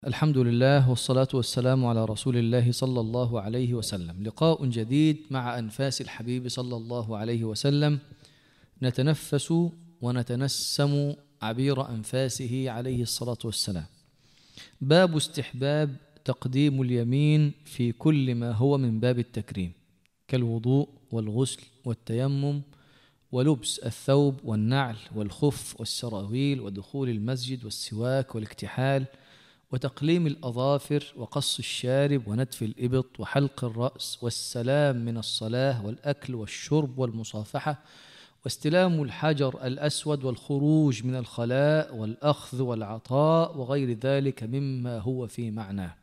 الحمد لله والصلاة والسلام على رسول الله صلى الله عليه وسلم لقاء جديد مع أنفاس الحبيب صلى الله عليه وسلم نتنفس ونتنسم عبير أنفاسه عليه الصلاة والسلام باب استحباب تقديم اليمين في كل ما هو من باب التكريم كالوضوء والغسل والتيمم ولبس الثوب والنعل والخف والسراويل ودخول المسجد والسواك والاكتحال وتقليم الأظافر وقص الشارب ونتف الإبط وحلق الرأس والسلام من الصلاة والأكل والشرب والمصافحة واستلام الحجر الأسود والخروج من الخلاء والأخذ والعطاء وغير ذلك مما هو في معناه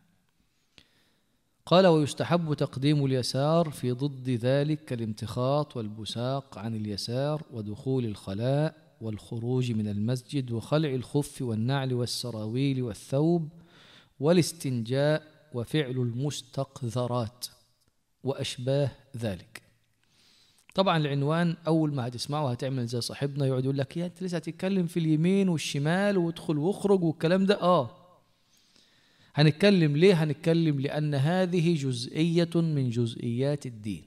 قال ويستحب تقديم اليسار في ضد ذلك كالامتخاط والبساق عن اليسار ودخول الخلاء والخروج من المسجد وخلع الخف والنعل والسراويل والثوب والاستنجاء وفعل المستقذرات وأشباه ذلك طبعا العنوان أول ما هتسمعه هتعمل زي صاحبنا يقعد يقول لك يا أنت لسه هتتكلم في اليمين والشمال وادخل واخرج والكلام ده آه هنتكلم ليه هنتكلم لأن هذه جزئية من جزئيات الدين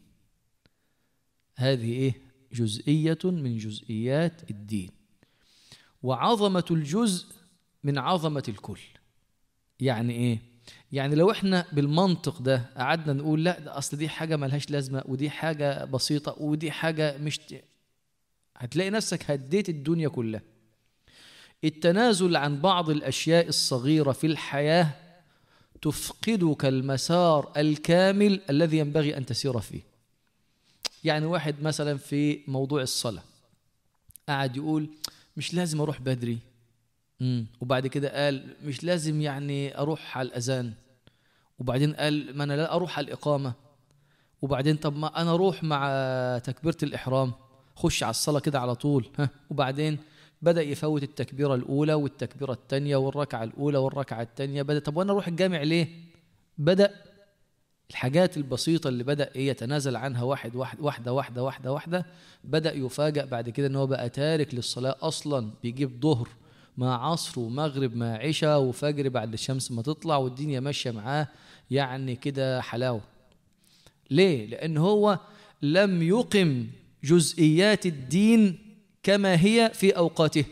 هذه إيه جزئية من جزئيات الدين وعظمة الجزء من عظمة الكل يعني إيه يعني لو احنا بالمنطق ده قعدنا نقول لا ده اصل دي حاجه ملهاش لازمه ودي حاجه بسيطه ودي حاجه مش هتلاقي نفسك هديت الدنيا كلها التنازل عن بعض الاشياء الصغيره في الحياه تفقدك المسار الكامل الذي ينبغي ان تسير فيه يعني واحد مثلا في موضوع الصلاه قعد يقول مش لازم اروح بدري مم. وبعد كده قال مش لازم يعني اروح على الاذان وبعدين قال ما انا لا اروح على الاقامه وبعدين طب ما انا اروح مع تكبيره الاحرام خش على الصلاه كده على طول ها وبعدين بدا يفوت التكبيره الاولى والتكبيره الثانيه والركعه الاولى والركعه الثانيه بدا طب وانا اروح الجامع ليه بدا الحاجات البسيطه اللي بدا ايه يتنازل عنها واحد واحد واحده واحده واحده واحده بدا يفاجئ بعد كده ان هو بقى تارك للصلاه اصلا بيجيب ظهر مع عصر ومغرب مع عشاء وفجر بعد الشمس ما تطلع والدنيا ماشيه معاه يعني كده حلاوه ليه لان هو لم يقم جزئيات الدين كما هي في اوقاته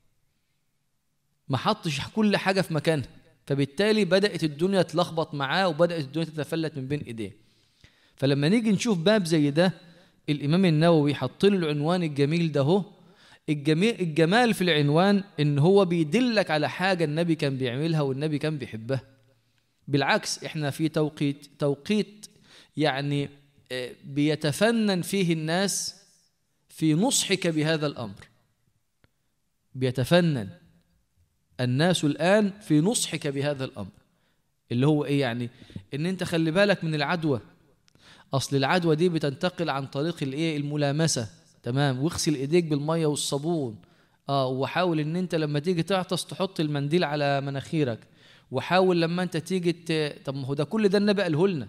ما حطش كل حاجه في مكانها فبالتالي بدات الدنيا تلخبط معاه وبدات الدنيا تتفلت من بين ايديه فلما نيجي نشوف باب زي ده الامام النووي حط له العنوان الجميل ده هو الجميل الجمال في العنوان ان هو بيدلك على حاجه النبي كان بيعملها والنبي كان بيحبها بالعكس احنا في توقيت توقيت يعني بيتفنن فيه الناس في نصحك بهذا الامر بيتفنن الناس الان في نصحك بهذا الامر اللي هو ايه يعني ان انت خلي بالك من العدوى اصل العدوى دي بتنتقل عن طريق الايه الملامسه تمام واغسل ايديك بالميه والصابون اه وحاول ان انت لما تيجي تعطس تحط المنديل على مناخيرك وحاول لما انت تيجي ت... طب ما هو ده كل ده النبي قاله لنا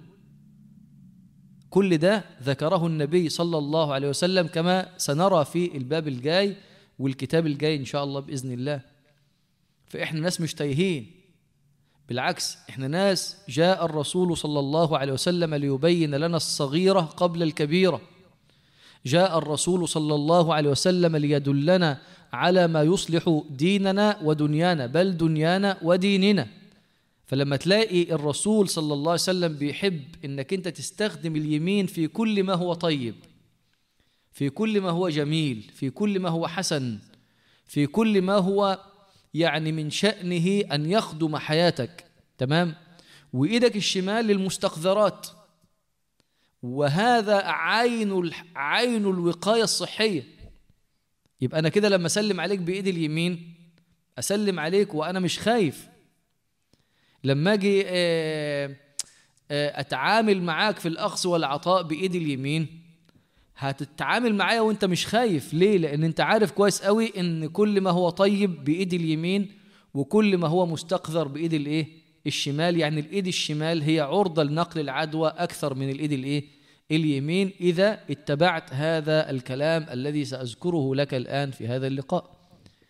كل ده ذكره النبي صلى الله عليه وسلم كما سنرى في الباب الجاي والكتاب الجاي ان شاء الله باذن الله فاحنا ناس مش تايهين بالعكس احنا ناس جاء الرسول صلى الله عليه وسلم ليبين لنا الصغيره قبل الكبيره جاء الرسول صلى الله عليه وسلم ليدلنا على ما يصلح ديننا ودنيانا بل دنيانا وديننا فلما تلاقي الرسول صلى الله عليه وسلم بيحب انك انت تستخدم اليمين في كل ما هو طيب في كل ما هو جميل في كل ما هو حسن في كل ما هو يعني من شأنه أن يخدم حياتك تمام وإيدك الشمال للمستقذرات وهذا عين عين الوقايه الصحيه يبقى انا كده لما اسلم عليك بايدي اليمين اسلم عليك وانا مش خايف لما اجي اتعامل معاك في الاخذ والعطاء بايدي اليمين هتتعامل معايا وانت مش خايف ليه لان انت عارف كويس قوي ان كل ما هو طيب بايدي اليمين وكل ما هو مستقذر بايدي الايه الشمال يعني الايد الشمال هي عرضة لنقل العدوى اكثر من الايد الايه اليمين اذا اتبعت هذا الكلام الذي ساذكره لك الان في هذا اللقاء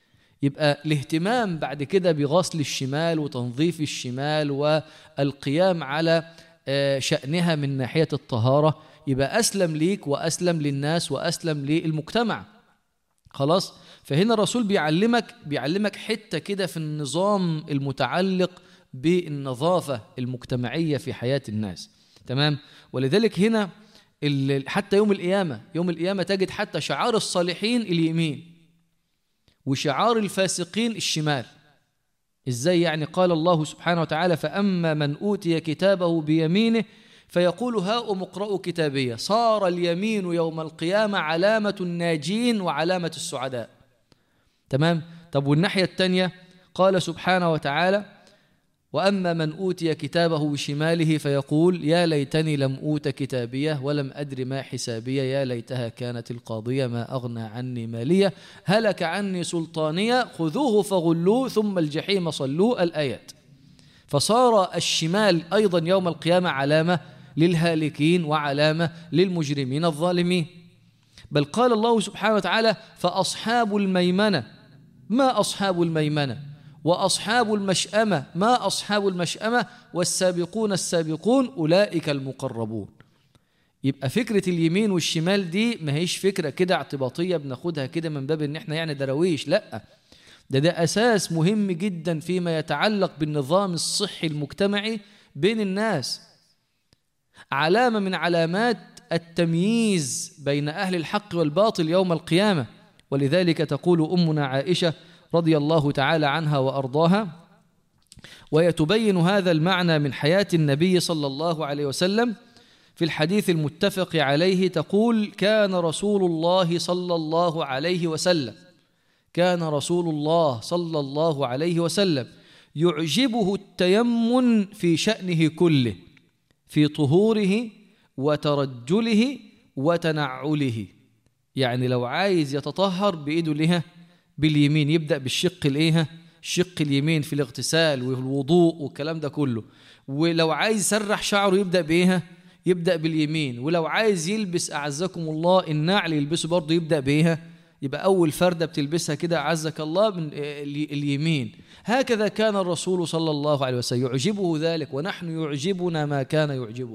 يبقى الاهتمام بعد كده بغسل الشمال وتنظيف الشمال والقيام على آه، شأنها من ناحية الطهارة يبقى أسلم ليك وأسلم للناس وأسلم للمجتمع خلاص فهنا الرسول بيعلمك بيعلمك حتة كده في النظام المتعلق بالنظافة المجتمعية في حياة الناس تمام ولذلك هنا ال- حتى يوم القيامة يوم القيامة تجد حتى شعار الصالحين اليمين وشعار الفاسقين الشمال ازاي يعني قال الله سبحانه وتعالى فأما من أوتي كتابه بيمينه فيقول هاؤم اقرأوا كتابية صار اليمين يوم القيامة علامة الناجين وعلامة السعداء تمام طب والناحية الثانية قال سبحانه وتعالى وأما من أوتي كتابه بشماله فيقول يا ليتني لم أوت كتابيه ولم أدر ما حسابيه يا ليتها كانت القاضية ما أغنى عني مالية هلك عني سلطانية خذوه فغلوه ثم الجحيم صلوه الآيات فصار الشمال أيضا يوم القيامة علامة للهالكين وعلامة للمجرمين الظالمين بل قال الله سبحانه وتعالى فأصحاب الميمنة ما أصحاب الميمنة وأصحاب المشأمة ما أصحاب المشأمة والسابقون السابقون أولئك المقربون يبقى فكرة اليمين والشمال دي ما هيش فكرة كده اعتباطية بناخدها كده من باب ان احنا يعني درويش لا ده ده أساس مهم جدا فيما يتعلق بالنظام الصحي المجتمعي بين الناس علامة من علامات التمييز بين أهل الحق والباطل يوم القيامة ولذلك تقول أمنا عائشة رضي الله تعالى عنها وأرضاها ويتبين هذا المعنى من حياة النبي صلى الله عليه وسلم في الحديث المتفق عليه تقول كان رسول الله صلى الله عليه وسلم كان رسول الله صلى الله عليه وسلم يعجبه التيمن في شأنه كله في طهوره وترجله وتنعله يعني لو عايز يتطهر بإيده لها باليمين يبدأ بالشق الايه الشق اليمين في الاغتسال والوضوء والكلام ده كله ولو عايز يسرح شعره يبدأ بايه يبدأ باليمين ولو عايز يلبس أعزكم الله النعل يلبسه برضه يبدأ بايه يبقى أول فردة بتلبسها كده أعزك الله من اليمين هكذا كان الرسول صلى الله عليه وسلم يعجبه ذلك ونحن يعجبنا ما كان يعجبه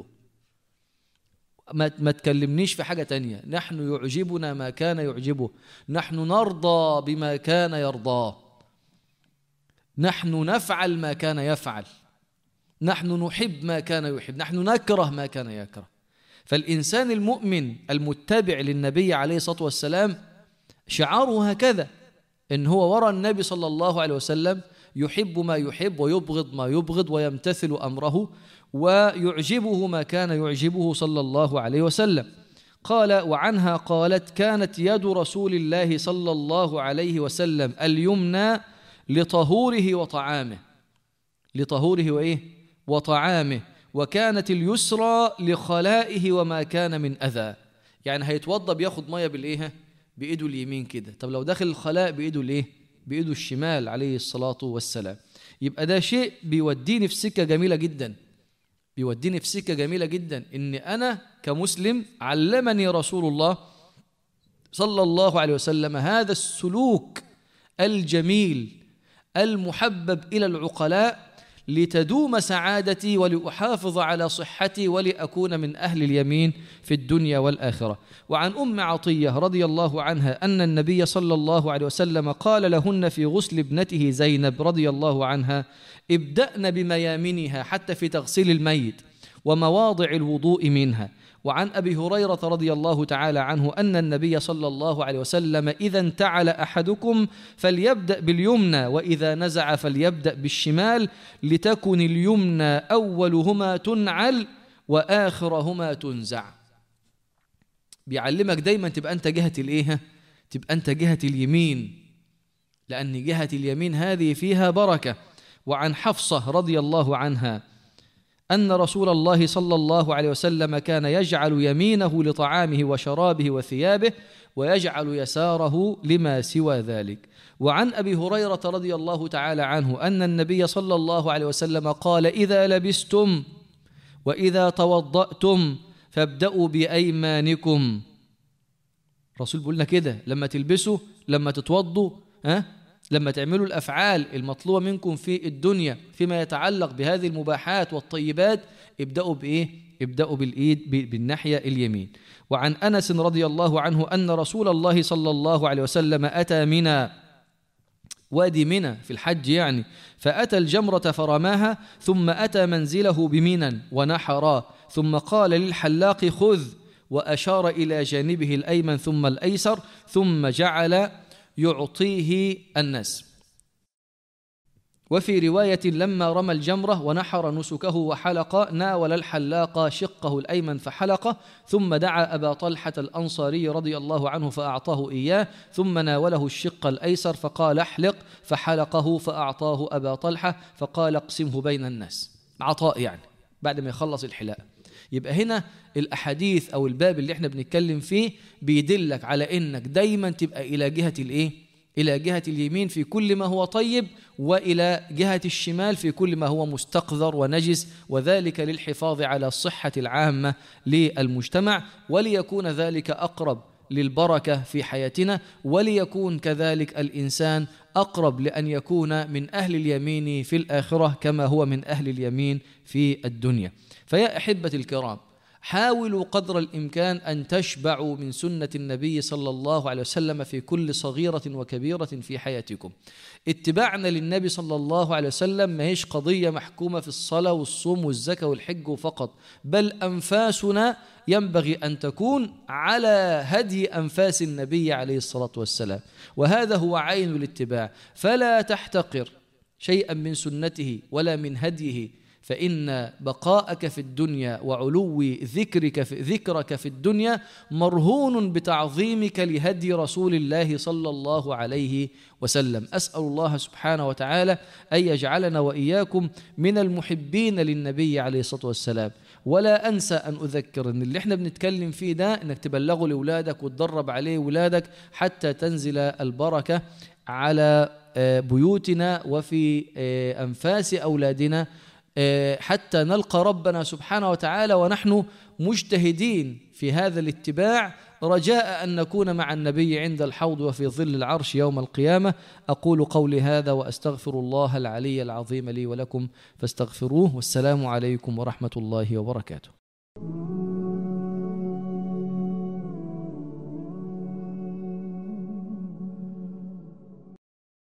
ما ما تكلمنيش في حاجة تانية نحن يعجبنا ما كان يعجبه نحن نرضى بما كان يرضاه نحن نفعل ما كان يفعل نحن نحب ما كان يحب نحن نكره ما كان يكره فالإنسان المؤمن المتبع للنبي عليه الصلاة والسلام شعاره هكذا إن هو وراء النبي صلى الله عليه وسلم يحب ما يحب ويبغض ما يبغض ويمتثل أمره ويعجبه ما كان يعجبه صلى الله عليه وسلم قال وعنها قالت كانت يد رسول الله صلى الله عليه وسلم اليمنى لطهوره وطعامه لطهوره وايه وطعامه وكانت اليسرى لخلائه وما كان من اذى يعني هيتوضى بياخد ميه بالايه بايده اليمين كده طب لو داخل الخلاء بايده الايه بايده الشمال عليه الصلاه والسلام يبقى ده شيء بيوديني في سكه جميله جدا بيوديني في سكه جميله جدا ان انا كمسلم علمني رسول الله صلى الله عليه وسلم هذا السلوك الجميل المحبب الى العقلاء لتدوم سعادتي ولأحافظ على صحتي ولأكون من أهل اليمين في الدنيا والآخرة وعن أم عطية رضي الله عنها أن النبي صلى الله عليه وسلم قال لهن في غسل ابنته زينب رضي الله عنها ابدأن بميامنها حتى في تغسيل الميت ومواضع الوضوء منها وعن أبي هريرة رضي الله تعالى عنه أن النبي صلى الله عليه وسلم إذا انتعل أحدكم فليبدأ باليمنى وإذا نزع فليبدأ بالشمال لتكن اليمنى أولهما تنعل وآخرهما تنزع بيعلمك دايما تبقى أنت جهة الإيه تبقى أنت جهة اليمين لأن جهة اليمين هذه فيها بركة وعن حفصة رضي الله عنها أن رسول الله صلى الله عليه وسلم كان يجعل يمينه لطعامه وشرابه وثيابه ويجعل يساره لما سوى ذلك وعن أبي هريرة رضي الله تعالى عنه أن النبي صلى الله عليه وسلم قال إذا لبستم وإذا توضأتم فابدأوا بأيمانكم رسول بيقول لنا كده لما تلبسوا لما تتوضوا ها لما تعملوا الأفعال المطلوبة منكم في الدنيا فيما يتعلق بهذه المباحات والطيبات ابدأوا بإيه؟ ابدأوا بالإيد بالناحية اليمين وعن أنس رضي الله عنه أن رسول الله صلى الله عليه وسلم أتى منى وادي منى في الحج يعني فأتى الجمرة فرماها ثم أتى منزله بمنى ونحرا ثم قال للحلاق خذ وأشار إلى جانبه الأيمن ثم الأيسر ثم جعل يعطيه الناس وفي رواية لما رمى الجمرة ونحر نسكه وحلق ناول الحلاق شقه الأيمن فحلقه ثم دعا أبا طلحة الأنصاري رضي الله عنه فأعطاه إياه ثم ناوله الشق الأيسر فقال احلق فحلقه فأعطاه أبا طلحة فقال اقسمه بين الناس عطاء يعني بعد ما يخلص الحلاق يبقى هنا الأحاديث أو الباب اللي احنا بنتكلم فيه بيدلك على إنك دايما تبقى إلى جهة الإيه؟ إلى جهة اليمين في كل ما هو طيب وإلى جهة الشمال في كل ما هو مستقذر ونجس وذلك للحفاظ على الصحة العامة للمجتمع وليكون ذلك أقرب للبركة في حياتنا وليكون كذلك الإنسان أقرب لأن يكون من أهل اليمين في الآخرة كما هو من أهل اليمين في الدنيا فيا أحبة الكرام حاولوا قدر الامكان ان تشبعوا من سنه النبي صلى الله عليه وسلم في كل صغيره وكبيره في حياتكم. اتباعنا للنبي صلى الله عليه وسلم ما هيش قضيه محكومه في الصلاه والصوم والزكاه والحج فقط، بل انفاسنا ينبغي ان تكون على هدي انفاس النبي عليه الصلاه والسلام، وهذا هو عين الاتباع، فلا تحتقر شيئا من سنته ولا من هديه فإن بقاءك في الدنيا وعلو ذكرك في ذكرك في الدنيا مرهون بتعظيمك لهدي رسول الله صلى الله عليه وسلم أسأل الله سبحانه وتعالى أن يجعلنا وإياكم من المحبين للنبي عليه الصلاة والسلام ولا أنسى أن أذكر أن اللي احنا بنتكلم فيه ده أنك تبلغه لأولادك وتدرب عليه أولادك حتى تنزل البركة على آه، بيوتنا وفي آه، أنفاس أولادنا آه، حتى نلقى ربنا سبحانه وتعالى ونحن مجتهدين في هذا الاتباع رجاء ان نكون مع النبي عند الحوض وفي ظل العرش يوم القيامه اقول قولي هذا واستغفر الله العلي العظيم لي ولكم فاستغفروه والسلام عليكم ورحمه الله وبركاته